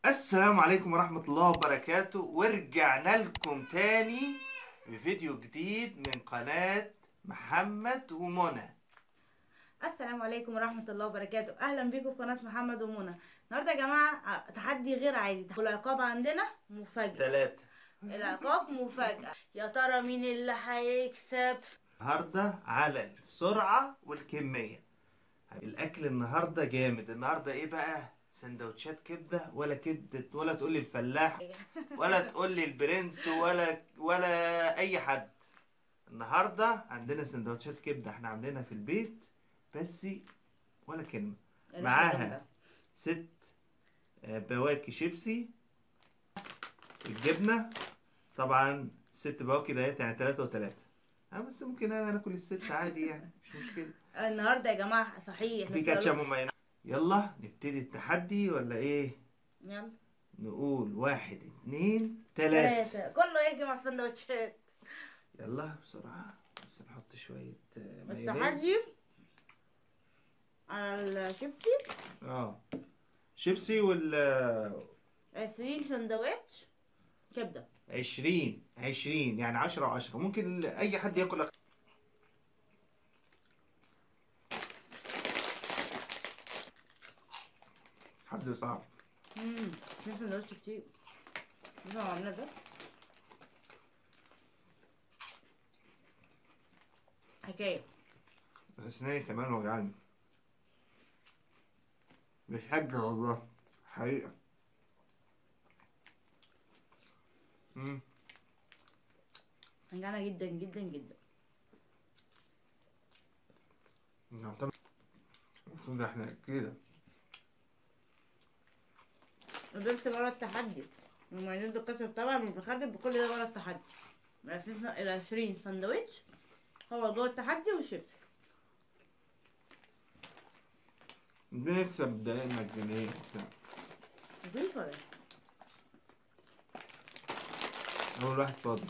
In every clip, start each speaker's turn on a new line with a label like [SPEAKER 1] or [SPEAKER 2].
[SPEAKER 1] السلام عليكم ورحمة الله وبركاته ورجعنا لكم تاني بفيديو جديد من قناة محمد ومنى
[SPEAKER 2] السلام عليكم ورحمة الله وبركاته أهلا بيكم في قناة محمد ومنى النهاردة يا جماعة ع- تحدي غير عادي والعقاب عندنا مفاجأة
[SPEAKER 1] تلاتة
[SPEAKER 2] العقاب مفاجأة يا ترى مين اللي هيكسب
[SPEAKER 1] النهاردة على السرعة والكمية الأكل النهاردة جامد النهاردة إيه بقى سندوتشات كبدة ولا كبدة ولا تقول لي الفلاح ولا تقول لي البرنس ولا ولا أي حد النهاردة عندنا سندوتشات كبدة احنا عاملينها في البيت بس ولا كلمة معاها ست آه، بواكي شيبسي الجبنة طبعا ست بواكي ديت يعني تلاتة وتلاتة اه بس ممكن انا ناكل الست عادي يعني مش مشكلة
[SPEAKER 2] النهاردة يا جماعة صحيح
[SPEAKER 1] في كاتشب ومايونيز يلا نبتدي التحدي ولا ايه
[SPEAKER 2] يلا
[SPEAKER 1] نقول واحد اتنين تلاتة
[SPEAKER 2] ثلاثة كله يجي مع السندوتشات
[SPEAKER 1] يلا بسرعة بس نحط شوية آه، مايونيز
[SPEAKER 2] التحدي على الشيبسي
[SPEAKER 1] اه شيبسي وال
[SPEAKER 2] عشرين سندوتش كبدة
[SPEAKER 1] عشرين عشرين يعني عشرة وعشرة ممكن أي حد ياكل أكتر. حد صعب
[SPEAKER 2] امم في سندوتش كتير مش عاملة ده حكاية
[SPEAKER 1] بس أسناني كمان وجعاني مش حاجة والله حقيقة مم.
[SPEAKER 2] جعانة جدا جدا جدا
[SPEAKER 1] نعتبر المفروض احنا كده
[SPEAKER 2] قدرت بره التحدي المايونيز الكاتشب طبعا والمخدر بكل ده بره التحدي الأساس العشرين سندوتش هو جوه التحدي والشيبسي
[SPEAKER 1] بنكسب دقايق مجانية وبتاع
[SPEAKER 2] مفيش ولا إيه؟
[SPEAKER 1] أول واحد فاضي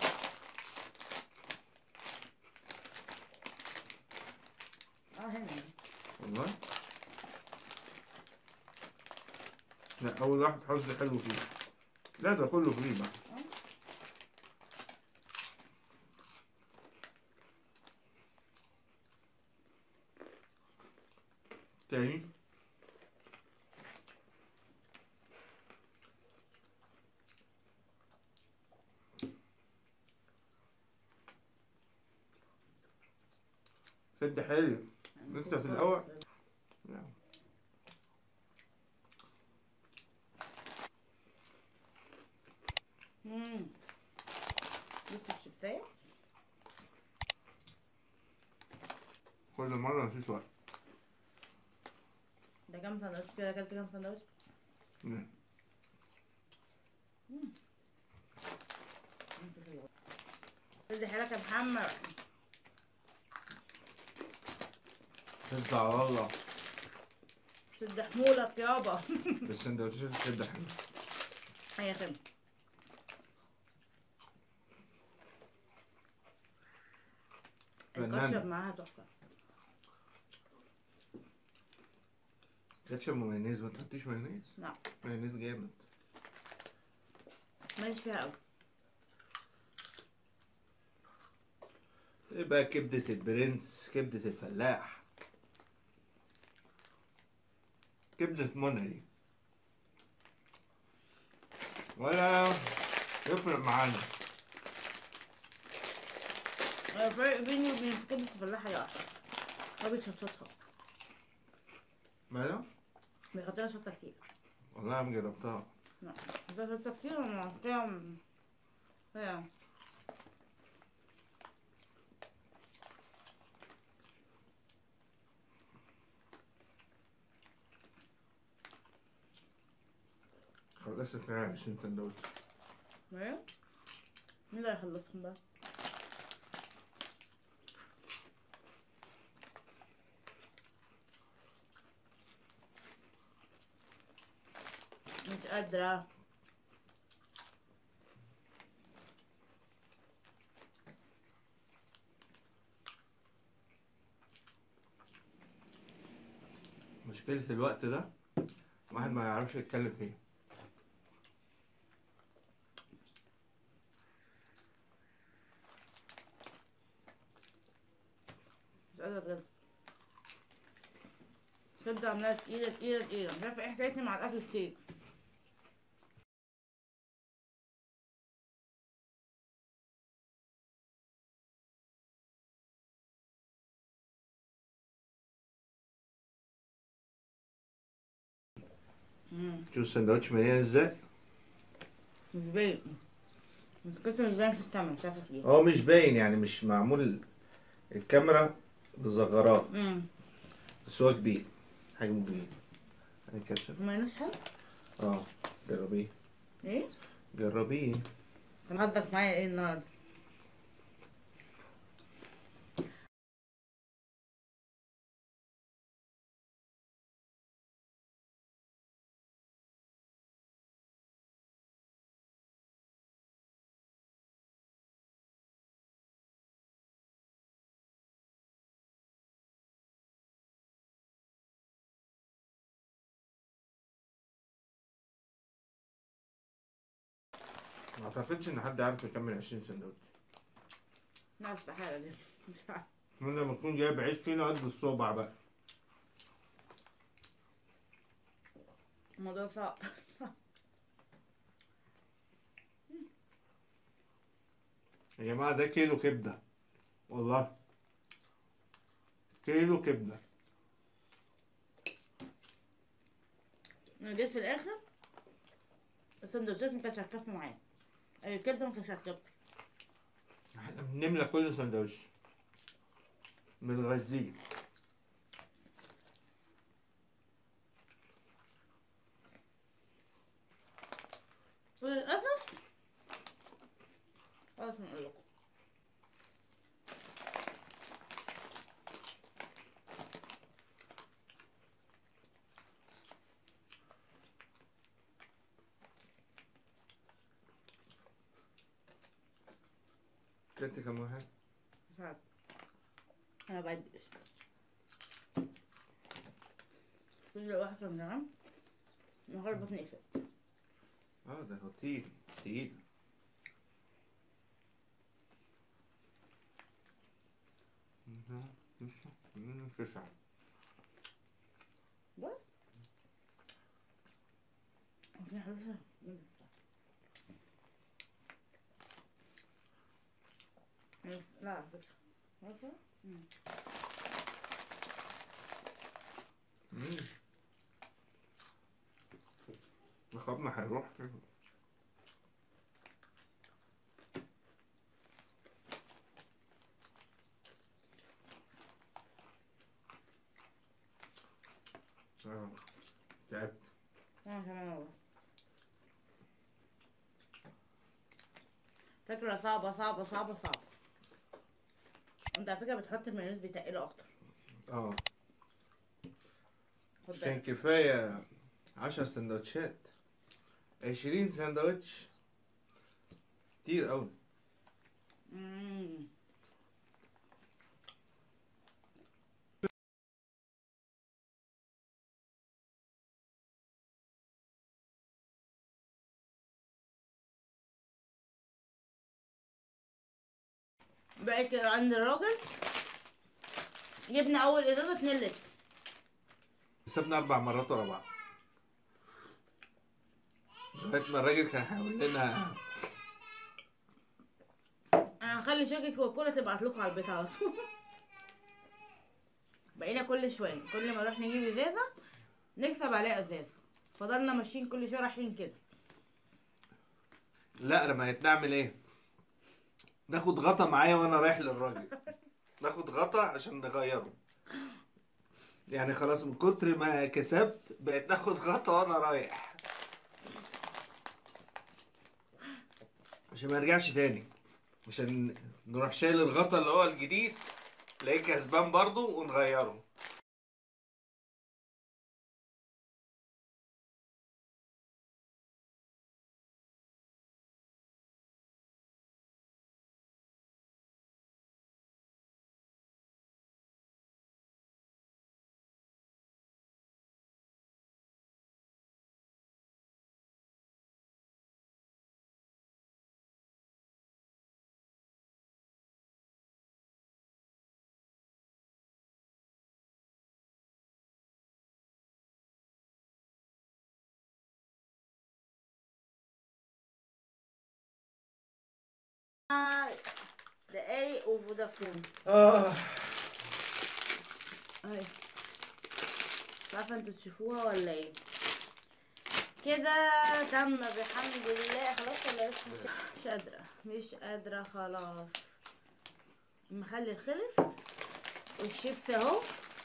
[SPEAKER 2] اه هنا
[SPEAKER 1] والله لا أول واحد حظ حلو فيه لا ده كله فري بقى تاني سد حلو لسه في الأول لا.
[SPEAKER 2] امم بص الشيبسية
[SPEAKER 1] كل مرة مفيش وقت
[SPEAKER 2] ده كام سندوتش كده اكلت كام سندوتش
[SPEAKER 1] لا.
[SPEAKER 2] شد حيلك يا محمد
[SPEAKER 1] سد على الله
[SPEAKER 2] شد حمولك يابا
[SPEAKER 1] السندوتشات سد حلو
[SPEAKER 2] هيا خم
[SPEAKER 1] فنان.
[SPEAKER 2] الكاتشب معاها تحفة
[SPEAKER 1] كاتشب ومايونيز ما تحطيش مايونيز
[SPEAKER 2] لا
[SPEAKER 1] مايونيز جامد
[SPEAKER 2] ماليش فيها قوي
[SPEAKER 1] ايه بقى كبدة البرنس كبدة الفلاح كبدة منى دي ولا يفرق معانا
[SPEAKER 2] الفرق بيني وبين كبدة الفلاحة يا واحدة ما بيتشطشطها
[SPEAKER 1] ماله؟
[SPEAKER 2] بيحط لها شطة كتير
[SPEAKER 1] والله ما جربتها
[SPEAKER 2] لا بيحط لها شطة كتير ومعطيها هي
[SPEAKER 1] خلصت معايا 20 سندوتش
[SPEAKER 2] ايه مين اللي هيخلصهم بقى مش قادرة
[SPEAKER 1] مشكلة الوقت ده واحد ما يعرفش يتكلم فيه
[SPEAKER 2] كبده عاملاها تقيله تقيله تقيله مش عارفه ايه حكايتي مع الاكل التقيل مم.
[SPEAKER 1] شوف السندوتش مليان ازاي
[SPEAKER 2] مش باين مش كتر مش باين في الكاميرا مش عارفه ليه
[SPEAKER 1] هو مش باين يعني مش معمول الكاميرا مصغراه
[SPEAKER 2] امم
[SPEAKER 1] بس هو كبير حجمه كبير هاي كاتشب
[SPEAKER 2] مايونيز حلو
[SPEAKER 1] اه جربيه
[SPEAKER 2] ايه
[SPEAKER 1] جربيه
[SPEAKER 2] كان قصدك معايا ايه النهارده
[SPEAKER 1] ما اعتقدش ان حد عارف يكمل 20 سندوتش
[SPEAKER 2] لا استحاله دي مش عارفه
[SPEAKER 1] من لما تكون جايب عيش فينا قد الصوبع بقى
[SPEAKER 2] الموضوع صعب
[SPEAKER 1] يا جماعة ده كيلو كبدة والله كيلو كبدة
[SPEAKER 2] انا جيت في الاخر السندوتشات ما كانتش هتكفي معايا الكبده ما كانتش هتكفي
[SPEAKER 1] احنا بنملى كل سندوتش متغذيه
[SPEAKER 2] وللاسف خلاص نقول لكم
[SPEAKER 1] كنت كم واحد؟
[SPEAKER 2] مش عارفه انا بعدش كل واحد كان نعم النهارده بطني قفلت
[SPEAKER 1] اه ده هو تقيل تقيل تسعة
[SPEAKER 2] بطني حاسه لا على فكره عارفه مم.
[SPEAKER 1] الخطمة هيروح آه، تعبت
[SPEAKER 2] انا كمان والله فكرة صعبة صعبة صعبة صعبة انت على فكرة بتحط المايونيز بيتقله اكتر
[SPEAKER 1] اه
[SPEAKER 2] خد
[SPEAKER 1] كان
[SPEAKER 2] بالك
[SPEAKER 1] كفاية عشر سندوتشات عشرين سندوتش كتير أوي
[SPEAKER 2] مم. بقيت عند الراجل جبنا اول ازازة اتنين لتر
[SPEAKER 1] كسبنا أربع مرات ورا بعض لغاية ما الراجل كان هيقول لنا
[SPEAKER 2] انا هخلي شركة كوكولا تبعت لكم على البيت على طول بقينا كل شوية كل ما نروح نجيب ازازة نكسب عليها ازازة فضلنا ماشيين كل شوية رايحين كده
[SPEAKER 1] لا لما نعمل ايه ناخد غطا معايا وانا رايح للراجل ناخد غطا عشان نغيره يعني خلاص من كتر ما كسبت بقيت ناخد غطا وانا رايح عشان ما نرجعش تاني عشان نروح شايل الغطا اللي هو الجديد تلاقيه كسبان برضه ونغيره
[SPEAKER 2] دقايق وفودافون
[SPEAKER 1] اه
[SPEAKER 2] اهي مش عارفه انتوا تشوفوها ولا ايه كده تم بحمد الله خلاص ولا لسه مش قادره مش قادره خلاص المخلل خلص والشيبس اهو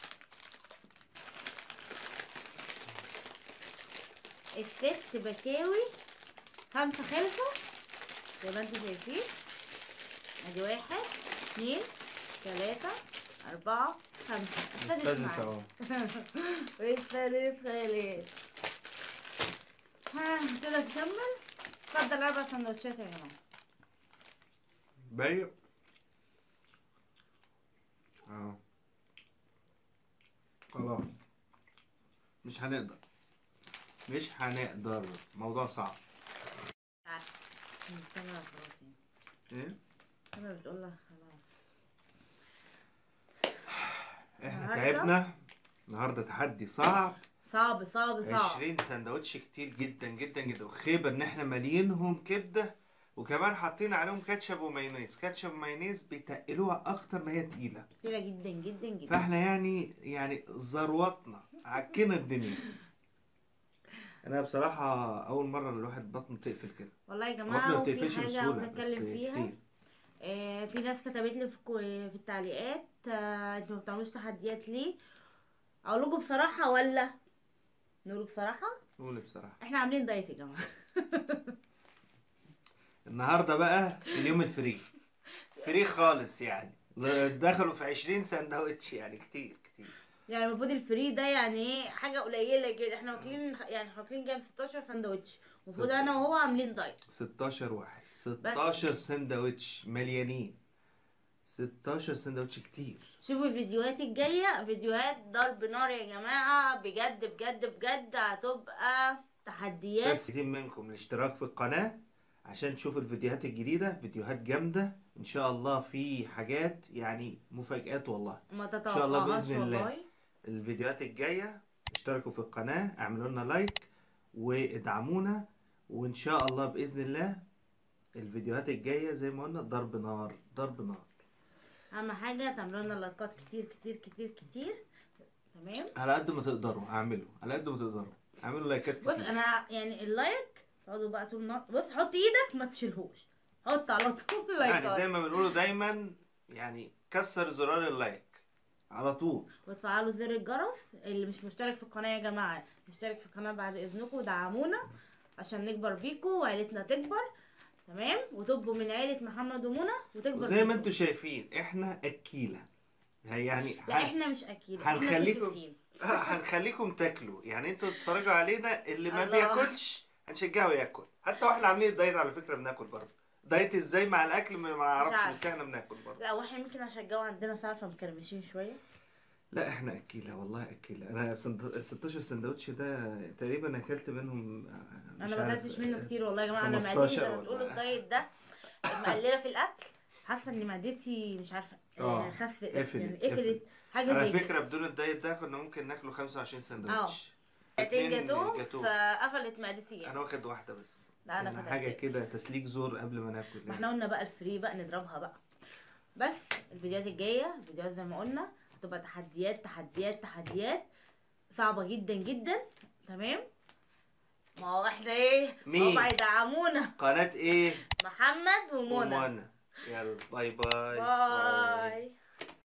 [SPEAKER 2] الست بكاوي خمسة خلصوا زي ما انتوا شايفين ادي واحد اتنين تلاتة أربعة خمسة السادس
[SPEAKER 1] السادس
[SPEAKER 2] معانا
[SPEAKER 1] اهو
[SPEAKER 2] والسادس خالص ها كده تكمل اتفضل أربع سندوتشات يا جماعة
[SPEAKER 1] بايع اه خلاص مش هنقدر مش هنقدر موضوع صعب
[SPEAKER 2] الكاميرا خلاص يعني.
[SPEAKER 1] ايه
[SPEAKER 2] الكاميرا بتقول لك خلاص
[SPEAKER 1] احنا
[SPEAKER 2] النهاردة؟
[SPEAKER 1] تعبنا النهارده تحدي صعب
[SPEAKER 2] صعب صعب صعب
[SPEAKER 1] 20 سندوتش كتير جدا جدا جدا وخيبه ان احنا مالينهم كبده وكمان حاطين عليهم كاتشب ومايونيز كاتشب ومايونيز بيتقلوها اكتر ما هي تقيله
[SPEAKER 2] كتيرة جدا جدا جدا
[SPEAKER 1] فاحنا يعني يعني ذروتنا عكينا الدنيا انا بصراحه اول مره الواحد بطنه تقفل كده
[SPEAKER 2] والله يا
[SPEAKER 1] بطنه
[SPEAKER 2] جماعة
[SPEAKER 1] ما
[SPEAKER 2] وفي
[SPEAKER 1] بتقفلش
[SPEAKER 2] حاجة
[SPEAKER 1] بسهوله
[SPEAKER 2] عاوزة
[SPEAKER 1] بس
[SPEAKER 2] أتكلم فيها
[SPEAKER 1] كتير
[SPEAKER 2] آه، في ناس كتبت لي في كو- في التعليقات آه، انتوا ما بتعملوش تحديات ليه اقول لكم بصراحه ولا نقول بصراحه
[SPEAKER 1] قول بصراحه
[SPEAKER 2] احنا عاملين دايت يا جماعه
[SPEAKER 1] النهارده بقى اليوم الفري فري خالص يعني دخلوا في 20 سندوتش يعني كتير كتير
[SPEAKER 2] يعني المفروض الفري ده يعني ايه حاجه قليله كده احنا واكلين يعني احنا واكلين كام 16 سندوتش المفروض انا وهو عاملين دايت
[SPEAKER 1] 16 واحد 16 سندوتش مليانين 16 سندوتش كتير
[SPEAKER 2] شوفوا الفيديوهات الجايه فيديوهات ضرب نار يا جماعه بجد بجد بجد هتبقى تحديات
[SPEAKER 1] بس كتير منكم الاشتراك في القناة عشان تشوفوا الفيديوهات الجديدة فيديوهات جامدة ان شاء الله في حاجات يعني مفاجآت والله
[SPEAKER 2] ما
[SPEAKER 1] شاء الله
[SPEAKER 2] تتوقعهاش
[SPEAKER 1] بإذن الله.
[SPEAKER 2] والله
[SPEAKER 1] الفيديوهات الجاية اشتركوا في القناة اعملوا لنا لايك وادعمونا وان شاء الله بإذن الله الفيديوهات الجاية زي ما قلنا ضرب نار ضرب نار
[SPEAKER 2] اهم حاجه تعملوا لنا لايكات كتير كتير كتير كتير تمام
[SPEAKER 1] على قد ما تقدروا اعملوا على قد ما تقدروا اعملوا لايكات
[SPEAKER 2] بص
[SPEAKER 1] كتير
[SPEAKER 2] انا يعني اللايك تقعدوا بقى طول النهار بص حط ايدك ما تشيلهوش حط على طول
[SPEAKER 1] يعني زي
[SPEAKER 2] لايكات
[SPEAKER 1] ما بنقولوا دايما يعني كسر زرار اللايك على طول
[SPEAKER 2] وتفعلوا زر الجرس اللي مش مشترك في القناه يا جماعه اشترك في القناه بعد اذنكم ودعمونا عشان نكبر بيكم وعيلتنا تكبر تمام وتبقوا من عيله محمد ومنى وتكبر
[SPEAKER 1] وزي ما
[SPEAKER 2] بيكم.
[SPEAKER 1] انتم شايفين احنا اكيله يعني
[SPEAKER 2] لا
[SPEAKER 1] هن...
[SPEAKER 2] احنا مش اكيد احنا
[SPEAKER 1] هنخليكم-
[SPEAKER 2] كيفين.
[SPEAKER 1] هنخليكم تاكلوا يعني انتوا تتفرجوا علينا اللي ما
[SPEAKER 2] الله.
[SPEAKER 1] بياكلش هنشجعه ياكل حتى واحنا عاملين الدايت على فكره بناكل برضه دايت ازاي مع الاكل ما ما اعرفش
[SPEAKER 2] عارف.
[SPEAKER 1] بس احنا بناكل برضه
[SPEAKER 2] لا واحنا ممكن اشجعه عندنا ساعه مكرمشين شويه
[SPEAKER 1] لا احنا اكيله والله اكيله انا سند... 16 سندوتش ده تقريبا اكلت منهم مش
[SPEAKER 2] انا ما
[SPEAKER 1] عارف،
[SPEAKER 2] اكلتش منه كتير والله يا جماعه انا
[SPEAKER 1] 15
[SPEAKER 2] معدتي زي ما
[SPEAKER 1] ولا-
[SPEAKER 2] بتقولوا الدايت ده مقلله في الاكل حاسه ان معدتي مش عارفه
[SPEAKER 1] آه،
[SPEAKER 2] آه، خفت
[SPEAKER 1] قفلت،
[SPEAKER 2] يعني
[SPEAKER 1] قفلت.
[SPEAKER 2] قفلت حاجه
[SPEAKER 1] على
[SPEAKER 2] زي كده
[SPEAKER 1] فكره بدون الدايت ده كنا ممكن ناكله 25 سندوتش
[SPEAKER 2] اتنين
[SPEAKER 1] اتنين
[SPEAKER 2] جاتوه
[SPEAKER 1] جاتوه.
[SPEAKER 2] فقفلت معدتي
[SPEAKER 1] انا
[SPEAKER 2] يعني
[SPEAKER 1] واخد واحده بس
[SPEAKER 2] لا انا
[SPEAKER 1] كان
[SPEAKER 2] كنت
[SPEAKER 1] حاجه
[SPEAKER 2] هتقل.
[SPEAKER 1] كده تسليك زور قبل ما ناكل
[SPEAKER 2] ما احنا قلنا بقى الفري بقى نضربها بقى بس الفيديوهات الجايه الفيديوهات زي ما قلنا هتبقى تحديات تحديات تحديات صعبه جدا جدا تمام ما هو احنا ايه
[SPEAKER 1] مين؟
[SPEAKER 2] هم هيدعمونا
[SPEAKER 1] قناه ايه
[SPEAKER 2] محمد ومنى
[SPEAKER 1] ومنى يلا باي باي
[SPEAKER 2] باي